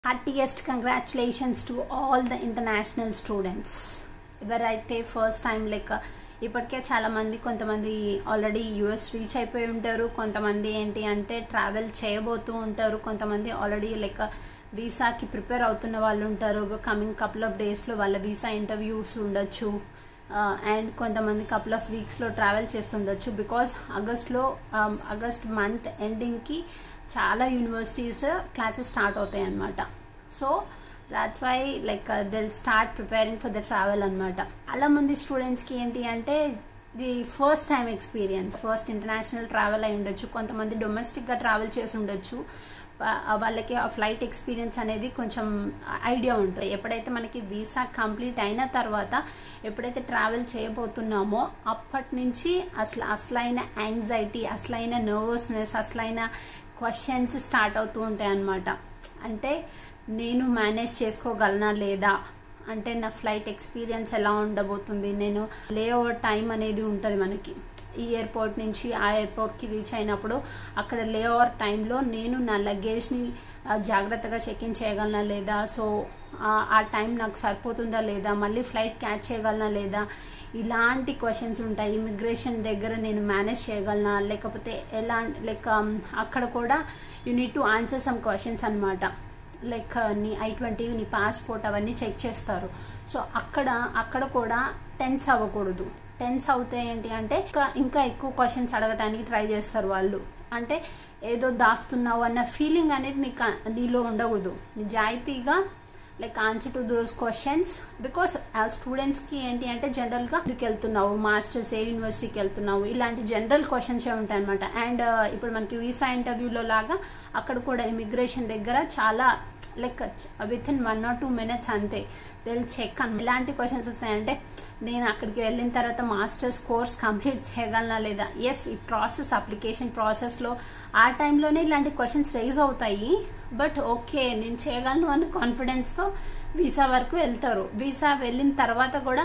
heartiest congratulations to all the international students ఎవరైతే first time like ఇప్పటికే చాలామంది కొంతమంది ఆల్రెడీ యూఎస్ రీచ్ అయిపోయి ఉంటారు కొంతమంది ఏంటి అంటే ట్రావెల్ చేయబోతూ ఉంటారు కొంతమంది ఆల్రెడీ లైక్ వీసాకి ప్రిపేర్ అవుతున్న వాళ్ళు ఉంటారు కమింగ్ కపుల్ ఆఫ్ డేస్లో వాళ్ళ వీసా ఇంటర్వ్యూస్ ఉండొచ్చు అండ్ కొంతమంది కపుల్ ఆఫ్ వీక్స్లో ట్రావెల్ చేస్తుండొచ్చు బికాస్ ఆగస్ట్లో ఆగస్ట్ మంత్ ఎండింగ్కి చాలా యూనివర్సిటీస్ క్లాసెస్ స్టార్ట్ అవుతాయి అన్నమాట so that's why like they'll start preparing for the travel అనమాట చాలా మంది స్టూడెంట్స్కి ఏంటి అంటే ఇది first time experience first international travel అయి ఉండొచ్చు కొంతమంది డొమెస్టిక్గా ట్రావెల్ చేసి ఉండొచ్చు వాళ్ళకి ఆ ఫ్లైట్ ఎక్స్పీరియన్స్ అనేది కొంచెం ఐడియా ఉంటుంది ఎప్పుడైతే మనకి వీసా కంప్లీట్ అయిన తర్వాత ఎప్పుడైతే ట్రావెల్ చేయబోతున్నామో అప్పటి నుంచి అసలు అసలైన యాంగ్జైటీ అసలైన నర్వస్నెస్ అసలైన క్వశ్చన్స్ స్టార్ట్ అవుతూ ఉంటాయి అన్నమాట అంటే నేను మేనేజ్ చేసుకోగలనా లేదా అంటే నా ఫ్లైట్ ఎక్స్పీరియన్స్ ఎలా ఉండబోతుంది నేను లే ఓవర్ టైం అనేది ఉంటుంది మనకి ఈ ఎయిర్పోర్ట్ నుంచి ఆ ఎయిర్పోర్ట్కి రీచ్ అయినప్పుడు అక్కడ లే ఓవర్ టైంలో నేను నా లగేజ్ని జాగ్రత్తగా చెక్ ఇన్ చేయగలనా లేదా సో ఆ టైం నాకు సరిపోతుందా లేదా మళ్ళీ ఫ్లైట్ క్యాచ్ చేయగలనా లేదా ఇలాంటి క్వశ్చన్స్ ఉంటాయి ఇమిగ్రేషన్ దగ్గర నేను మేనేజ్ చేయగలనా లేకపోతే ఎలా లైక్ అక్కడ కూడా you need to answer some questions అనమాట లైక్ నీ ఐ ట్వంటీ నీ పాస్పోర్ట్ అవన్నీ చెక్ చేస్తారు సో అక్కడ అక్కడ కూడా టెన్స్ అవ్వకూడదు టెన్స్ అవుతే ఏంటి అంటే ఇంకా ఇంకా ఎక్కువ క్వశ్చన్స్ అడగటానికి ట్రై చేస్తారు వాళ్ళు అంటే ఏదో దాస్తున్నావు అన్న ఫీలింగ్ అనేది నీకు నీలో ఉండకూడదు నిజాయితీగా like answer to those questions because స్టూడెంట్స్కి ఏంటి అంటే జనరల్గా ఇక్కడికి వెళ్తున్నావు మాస్టర్స్ ఏ యూనివర్సిటీకి వెళ్తున్నావు ఇలాంటి జనరల్ క్వశ్చన్స్ ఉంటాయి అనమాట అండ్ ఇప్పుడు మనకి వీసా ఇంటర్వ్యూలో లాగా అక్కడ కూడా ఇమిగ్రేషన్ దగ్గర చాలా like within one or two minutes అంతే తెల్ చెక్ అని ఎలాంటి క్వశ్చన్స్ వస్తాయంటే నేను అక్కడికి వెళ్ళిన తర్వాత మాస్టర్స్ కోర్స్ కంప్లీట్ చేయగలనా లేదా ఎస్ ఈ ప్రాసెస్ అప్లికేషన్ ప్రాసెస్లో ఆ టైంలోనే ఇలాంటి క్వశ్చన్స్ రైజ్ అవుతాయి బట్ ఓకే నేను చేయగలను అన్న కాన్ఫిడెన్స్తో వీసా వరకు వెళ్తారు వీసా వెళ్ళిన తర్వాత కూడా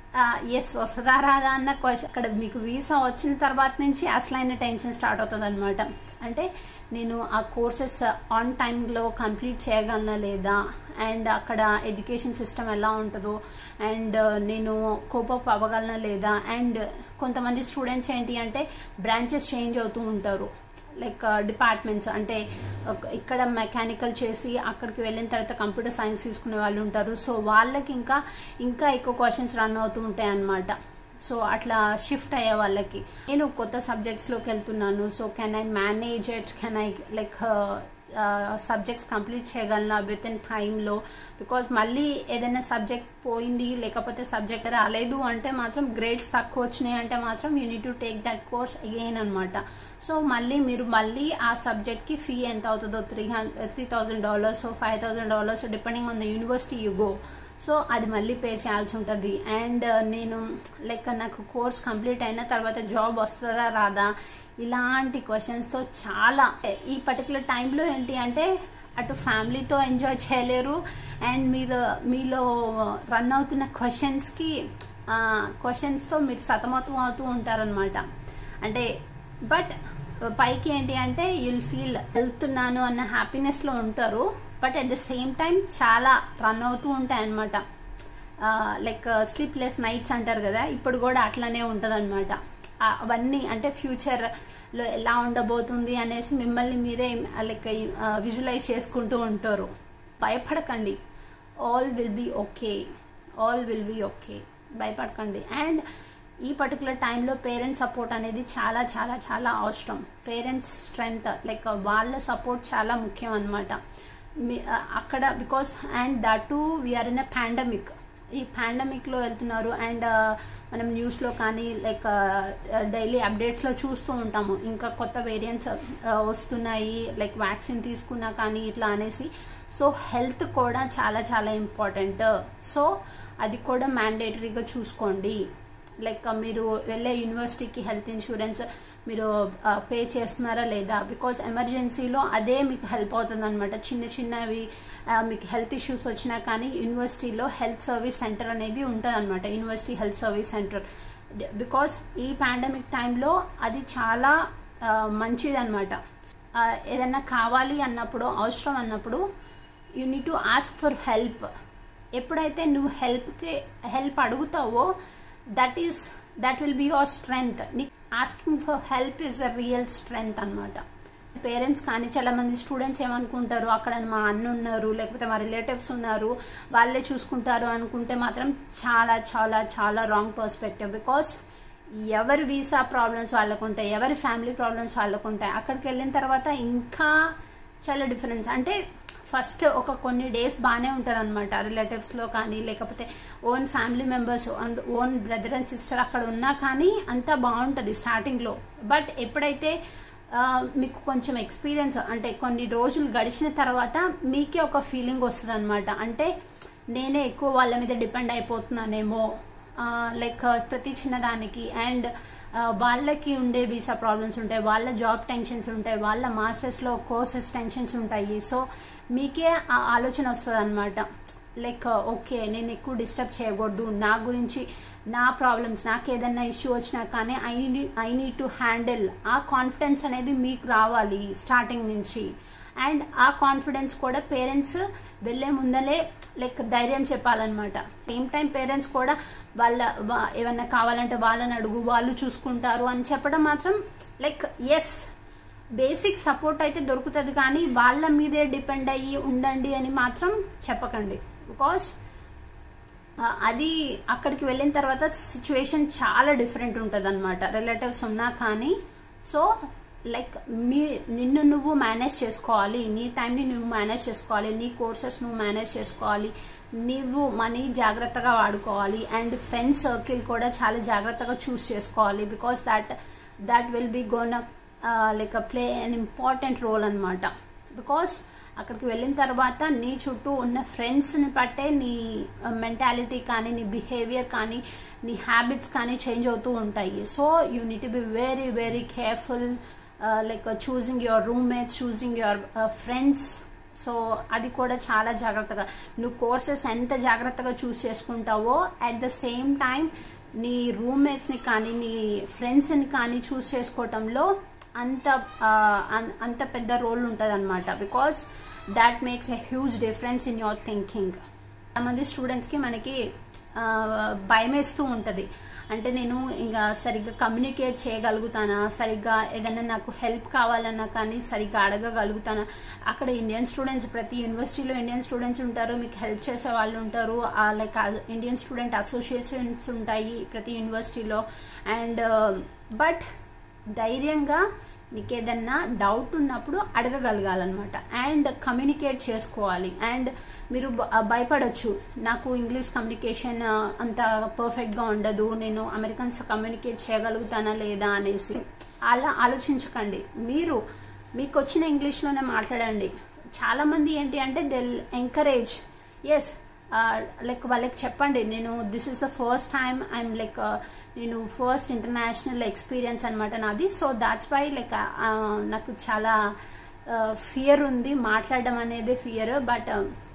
ఎస్ వస్తుందా రాదా అన్న క్వశ్చన్ అక్కడ మీకు వీసా వచ్చిన తర్వాత నుంచి అసలైన టెన్షన్ స్టార్ట్ అవుతుంది అనమాట అంటే నేను ఆ కోర్సెస్ ఆన్ టైంలో కంప్లీట్ చేయగలనా లేదా అండ్ అక్కడ ఎడ్యుకేషన్ సిస్టమ్ ఎలా ఉంటుందో అండ్ నేను కోపప్ అవ్వగలనా లేదా అండ్ కొంతమంది స్టూడెంట్స్ ఏంటి అంటే బ్రాంచెస్ చేంజ్ అవుతూ ఉంటారు లైక్ డిపార్ట్మెంట్స్ అంటే ఇక్కడ మెకానికల్ చేసి అక్కడికి వెళ్ళిన తర్వాత కంప్యూటర్ సైన్స్ తీసుకునే వాళ్ళు ఉంటారు సో వాళ్ళకి ఇంకా ఇంకా ఎక్కువ క్వశ్చన్స్ రన్ అవుతూ ఉంటాయి అన్నమాట సో అట్లా షిఫ్ట్ అయ్యే వాళ్ళకి నేను కొత్త సబ్జెక్ట్స్లోకి వెళ్తున్నాను so can I manage it can I like subjects complete చేయగలనా విత్ ఇన్ టైంలో బికాజ్ మళ్ళీ ఏదైనా సబ్జెక్ట్ పోయింది లేకపోతే సబ్జెక్ట్ రాలేదు అంటే మాత్రం గ్రేడ్స్ తక్కువ వచ్చినాయి అంటే మాత్రం you need to take that course again అనమాట సో మళ్ళీ మీరు మళ్ళీ ఆ సబ్జెక్ట్కి ఫీ ఎంత అవుతుందో three hundred three thousand dollars five thousand dollars depending on the university you go so అది మళ్ళీ పే చేయాల్సి ఉంటుంది అండ్ నేను లైక్ నాకు కోర్స్ కంప్లీట్ అయిన తర్వాత జాబ్ వస్తుందా రాదా ఇలాంటి క్వశ్చన్స్తో చాలా ఈ పర్టికులర్ టైంలో ఏంటి అంటే అటు ఫ్యామిలీతో ఎంజాయ్ చేయలేరు అండ్ మీరు మీలో రన్ అవుతున్న క్వశ్చన్స్కి క్వశ్చన్స్తో మీరు సతమతం అవుతూ ఉంటారనమాట అంటే బట్ పైకి ఏంటి అంటే యుల్ ఫీల్ వెళ్తున్నాను అన్న హ్యాపీనెస్లో ఉంటారు but at the same time చాలా రన్ అవుతూ ఉంటాయి అనమాట లైక్ స్లీప్లెస్ నైట్స్ అంటారు కదా ఇప్పుడు కూడా అట్లనే ఉంటుంది అనమాట అవన్నీ అంటే ఫ్యూచర్లో ఎలా ఉండబోతుంది అనేసి మిమ్మల్ని మీరే లైక్ విజువలైజ్ చేసుకుంటూ ఉంటారు భయపడకండి all will be okay all will be okay భయపడకండి అండ్ ఈ పర్టికులర్ టైంలో పేరెంట్స్ సపోర్ట్ అనేది చాలా చాలా చాలా అవసరం పేరెంట్స్ స్ట్రెంగ్త్ లైక్ వాళ్ళ సపోర్ట్ చాలా ముఖ్యం అనమాట అక్కడ because and that too we're in a pandemic ఈ పాండమిక్లో వెళ్తున్నారు అండ్ మనం న్యూస్లో కానీ లైక్ డైలీ అప్డేట్స్లో చూస్తూ ఉంటాము ఇంకా కొత్త వేరియంట్స్ వస్తున్నాయి లైక్ వ్యాక్సిన్ తీసుకున్నా కానీ ఇట్లా అనేసి సో హెల్త్ కూడా చాలా చాలా ఇంపార్టెంట్ సో అది కూడా మ్యాండేటరీగా చూసుకోండి లైక్ మీరు వెళ్ళే యూనివర్సిటీకి హెల్త్ ఇన్సూరెన్స్ మీరు పే చేస్తున్నారా లేదా బికాజ్ ఎమర్జెన్సీలో అదే మీకు హెల్ప్ అవుతుంది అనమాట చిన్న చిన్నవి మీకు హెల్త్ ఇష్యూస్ వచ్చినా కానీ యూనివర్సిటీలో హెల్త్ సర్వీస్ సెంటర్ అనేది ఉంటుంది అనమాట university health service centre because ఈ పాండమిక్ టైంలో అది చాలా మంచిది అనమాట ఏదన్నా కావాలి అన్నప్పుడు అవసరం అన్నప్పుడు you need to ask for help ఎప్పుడైతే నువ్వు హెల్ప్కి హెల్ప్ అడుగుతావో that is that will be your strength నీ asking for help is a real strength అనమాట పేరెంట్స్ కానీ చాలా మంది స్టూడెంట్స్ ఏమనుకుంటారు అక్కడ మా అన్న ఉన్నారు లేకపోతే మా రిలేటివ్స్ ఉన్నారు వాళ్ళే చూసుకుంటారు అనుకుంటే మాత్రం చాలా చాలా చాలా రాంగ్ పర్స్పెక్టివ్ బికాస్ ఎవరి వీసా ప్రాబ్లమ్స్ వాళ్ళకు ఉంటాయి ఎవరి ఫ్యామిలీ ప్రాబ్లమ్స్ వాళ్ళకు ఉంటాయి అక్కడికి వెళ్ళిన తర్వాత ఇంకా చాలా డిఫరెన్స్ అంటే ఫస్ట్ ఒక కొన్ని డేస్ బాగానే ఉంటుంది అనమాట రిలేటివ్స్లో కానీ లేకపోతే own family members and own brother and sister అక్కడ ఉన్నా కానీ అంతా బాగుంటుంది స్టార్టింగ్లో బట్ ఎప్పుడైతే మీకు కొంచెం ఎక్స్పీరియన్స్ అంటే కొన్ని రోజులు గడిచిన తర్వాత మీకే ఒక ఫీలింగ్ వస్తుంది అనమాట అంటే నేనే ఎక్కువ వాళ్ళ మీద డిపెండ్ అయిపోతున్నానేమో లైక్ ప్రతి చిన్నదానికి అండ్ వాళ్ళకి ఉండే వీసా ప్రాబ్లమ్స్ ఉంటాయి వాళ్ళ జాబ్ టెన్షన్స్ ఉంటాయి వాళ్ళ మాస్టర్స్లో కోర్సెస్ టెన్షన్స్ ఉంటాయి సో మీకే ఆ ఆలోచన వస్తుంది అనమాట లైక్ ఓకే నేను ఎక్కువ డిస్టర్బ్ చేయకూడదు నా గురించి నా ప్రాబ్లమ్స్ నాకు ఏదైనా ఇష్యూ వచ్చినా కానీ I I need to handle ఆ కాన్ఫిడెన్స్ అనేది మీకు రావాలి స్టార్టింగ్ నుంచి అండ్ ఆ కాన్ఫిడెన్స్ కూడా పేరెంట్స్ వెళ్ళే ముందలే లైక్ ధైర్యం చెప్పాలన్నమాట సేమ్ టైం పేరెంట్స్ కూడా వాళ్ళ ఏమన్నా కావాలంటే వాళ్ళని అడుగు వాళ్ళు చూసుకుంటారు అని చెప్పడం మాత్రం లైక్ ఎస్ బేసిక్ సపోర్ట్ అయితే దొరుకుతుంది కానీ వాళ్ళ మీదే డిపెండ్ అయ్యి ఉండండి అని మాత్రం చెప్పకండి బికాస్ అది అక్కడికి వెళ్ళిన తర్వాత సిచ్యువేషన్ చాలా డిఫరెంట్ ఉంటుంది అనమాట రిలేటివ్స్ ఉన్నా కానీ సో లైక్ మీ నిన్ను నువ్వు మేనేజ్ చేసుకోవాలి నీ టైంని నువ్వు మేనేజ్ చేసుకోవాలి నీ కోర్సెస్ నువ్వు మేనేజ్ చేసుకోవాలి నువ్వు మనీ జాగ్రత్తగా వాడుకోవాలి అండ్ ఫ్రెండ్స్ సర్కిల్ కూడా చాలా జాగ్రత్తగా చూస్ చేసుకోవాలి because that that will be gone like play an important role అనమాట బికాస్ అక్కడికి వెళ్ళిన తర్వాత నీ చుట్టూ ఉన్న ఫ్రెండ్స్ని బట్టే నీ మెంటాలిటీ కానీ నీ బిహేవియర్ కానీ నీ హ్యాబిట్స్ కానీ చేంజ్ అవుతూ ఉంటాయి so you need be very very careful like choosing your roommates choosing your friends so అది కూడా చాలా జాగ్రత్తగా నువ్వు కోర్సెస్ ఎంత జాగ్రత్తగా చూస్ చేసుకుంటావో అట్ ద సేమ్ టైం నీ రూమ్మేట్స్ని కానీ నీ ఫ్రెండ్స్ని కానీ చూస్ చేసుకోవటంలో అంత అంత పెద్ద రోల్ ఉంటుంది అనమాట because that makes a huge difference in your thinking చాలామంది స్టూడెంట్స్కి మనకి భయం వేస్తూ ఉంటుంది అంటే నేను ఇంకా సరిగ్గా కమ్యూనికేట్ చేయగలుగుతానా సరిగ్గా ఏదైనా నాకు హెల్ప్ కావాలన్నా కానీ సరిగ్గా అడగగలుగుతానా అక్కడ ఇండియన్ స్టూడెంట్స్ ప్రతి యూనివర్సిటీలో ఇండియన్ స్టూడెంట్స్ ఉంటారు మీకు హెల్ప్ చేసే వాళ్ళు ఉంటారు లైక్ ఇండియన్ స్టూడెంట్ అసోసియేషన్స్ ఉంటాయి ప్రతి యూనివర్సిటీలో అండ్ బట్ ధైర్యంగా నీకు ఏదన్నా డౌట్ ఉన్నప్పుడు అడగగలగాలన్నమాట అండ్ కమ్యూనికేట్ చేసుకోవాలి అండ్ మీరు భయపడచ్చు నాకు ఇంగ్లీష్ కమ్యూనికేషన్ అంత పర్ఫెక్ట్గా ఉండదు నేను అమెరికన్స్ కమ్యూనికేట్ చేయగలుగుతానా లేదా అనేసి అలా ఆలోచించకండి మీరు మీకు వచ్చిన ఇంగ్లీష్లోనే మాట్లాడండి చాలామంది ఏంటి అంటే దెల్ ఎంకరేజ్ ఎస్ లైక్ వాళ్ళకి చెప్పండి నేను this is the first time I'm like నేను ఫస్ట్ ఇంటర్నేషనల్ ఎక్స్పీరియన్స్ అనమాట నాది సో దాట్స్ వై లైక్ నాకు చాలా ఫియర్ ఉంది మాట్లాడడం అనేది ఫియర్ బట్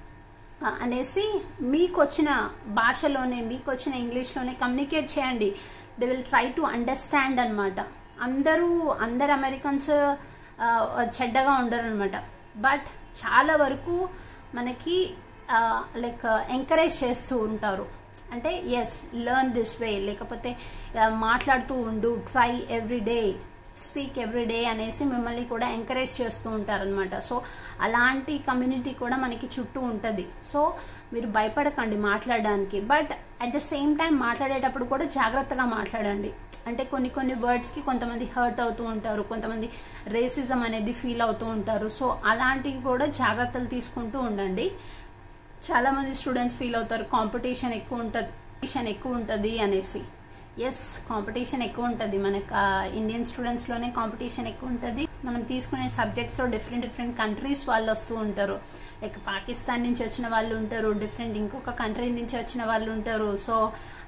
అనేసి మీకు వచ్చిన భాషలోనే మీకు వచ్చిన ఇంగ్లీష్లోనే కమ్యూనికేట్ చేయండి they will try to understand అనమాట అందరూ అందరు అమెరికన్స్ చెడ్డగా ఉండరు అనమాట బట్ చాలా వరకు మనకి లైక్ ఎంకరేజ్ చేస్తూ ఉంటారు అంటే ఎస్ లెర్న్ దిస్ వే లేకపోతే మాట్లాడుతూ ఉండు try every day speak every day అనేసి మిమ్మల్ని కూడా ఎంకరేజ్ చేస్తూ ఉంటారనమాట సో అలాంటి కమ్యూనిటీ కూడా మనకి చుట్టూ ఉంటుంది సో మీరు భయపడకండి మాట్లాడడానికి but at the same time మాట్లాడేటప్పుడు కూడా జాగ్రత్తగా మాట్లాడండి అంటే కొన్ని కొన్ని వర్డ్స్కి కొంతమంది హర్ట్ అవుతూ ఉంటారు కొంతమంది రేసిజం అనేది ఫీల్ అవుతూ ఉంటారు సో అలాంటివి కూడా జాగ్రత్తలు తీసుకుంటూ ఉండండి చాలామంది స్టూడెంట్స్ ఫీల్ అవుతారు కాంపిటీషన్ ఎక్కువ ఉంటుంది కాంపిటీషన్ ఎక్కువ ఉంటుంది అనేసి ఎస్ కాంపిటీషన్ ఎక్కువ ఉంటుంది మనకు ఇండియన్ స్టూడెంట్స్లోనే కాంపిటీషన్ ఎక్కువ ఉంటుంది మనం తీసుకునే సబ్జెక్ట్స్లో డిఫరెంట్ డిఫరెంట్ కంట్రీస్ వాళ్ళు వస్తూ ఉంటారు లైక్ పాకిస్తాన్ నుంచి వచ్చిన వాళ్ళు ఉంటారు డిఫరెంట్ ఇంకొక కంట్రీ నుంచి వచ్చిన వాళ్ళు ఉంటారు సో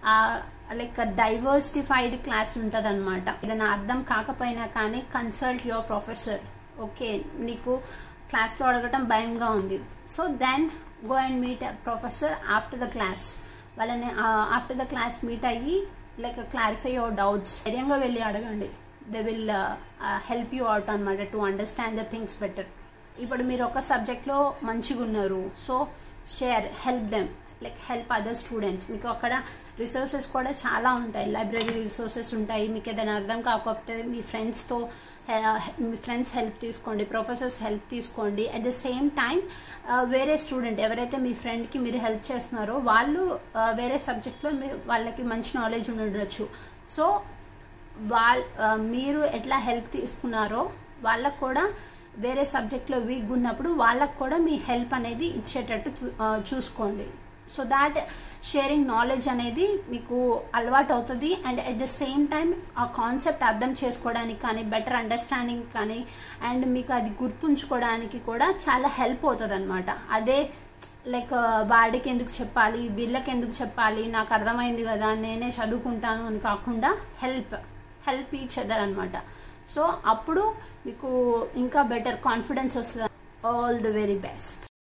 లైక్ డైవర్సిఫైడ్ క్లాస్ ఉంటుంది అనమాట ఏదైనా అర్థం కాకపోయినా కానీ కన్సల్ట్ యువర్ ప్రొఫెసర్ ఓకే నీకు క్లాస్లో అడగటం భయంగా ఉంది so then go and meet professor after the class వాళ్ళని ఆఫ్టర్ ద క్లాస్ మీట్ అయ్యి లైక్ క్లారిఫై యువర్ డౌట్స్ ధైర్యంగా వెళ్ళి అడగండి they will help you out అనమాట to understand the things better ఇప్పుడు మీరు ఒక సబ్జెక్ట్లో మంచిగా ఉన్నారు so share help them like help other students మీకు అక్కడ రిసోర్సెస్ కూడా చాలా ఉంటాయి లైబ్రరీ రిసోర్సెస్ ఉంటాయి మీకు ఏదైనా అర్థం కాకపోతే మీ ఫ్రెండ్స్తో మీ ఫ్రెండ్స్ హెల్ప్ తీసుకోండి ప్రొఫెసర్స్ హెల్ప్ తీసుకోండి అట్ ద సేమ్ టైం వేరే స్టూడెంట్ ఎవరైతే మీ ఫ్రెండ్కి మీరు హెల్ప్ చేస్తున్నారో వాళ్ళు వేరే సబ్జెక్ట్లో మీ వాళ్ళకి మంచి నాలెడ్జ్ ఉండొచ్చు సో వాళ్ళ మీరు ఎట్లా హెల్ప్ తీసుకున్నారో వాళ్ళకు కూడా వేరే సబ్జెక్ట్లో వీక్ ఉన్నప్పుడు వాళ్ళకు కూడా మీ హెల్ప్ అనేది ఇచ్చేటట్టు చూసుకోండి సో దాట్ షేరింగ్ నాలెడ్జ్ అనేది మీకు అలవాటు అవుతుంది and at the same time ఆ కాన్సెప్ట్ అర్థం చేసుకోవడానికి కానీ బెటర్ అండర్స్టాండింగ్ కానీ అండ్ మీకు అది గుర్తుంచుకోవడానికి కూడా చాలా హెల్ప్ అవుతుంది అనమాట అదే లైక్ వాడికి ఎందుకు చెప్పాలి వీళ్ళకి ఎందుకు చెప్పాలి నాకు అర్థమైంది కదా నేనే చదువుకుంటాను అని కాకుండా హెల్ప్ హెల్ప్ ఈచ్ అదర్ అనమాట సో అప్పుడు మీకు ఇంకా బెటర్ కాన్ఫిడెన్స్ వస్తుంది ఆల్ ది వెరీ బెస్ట్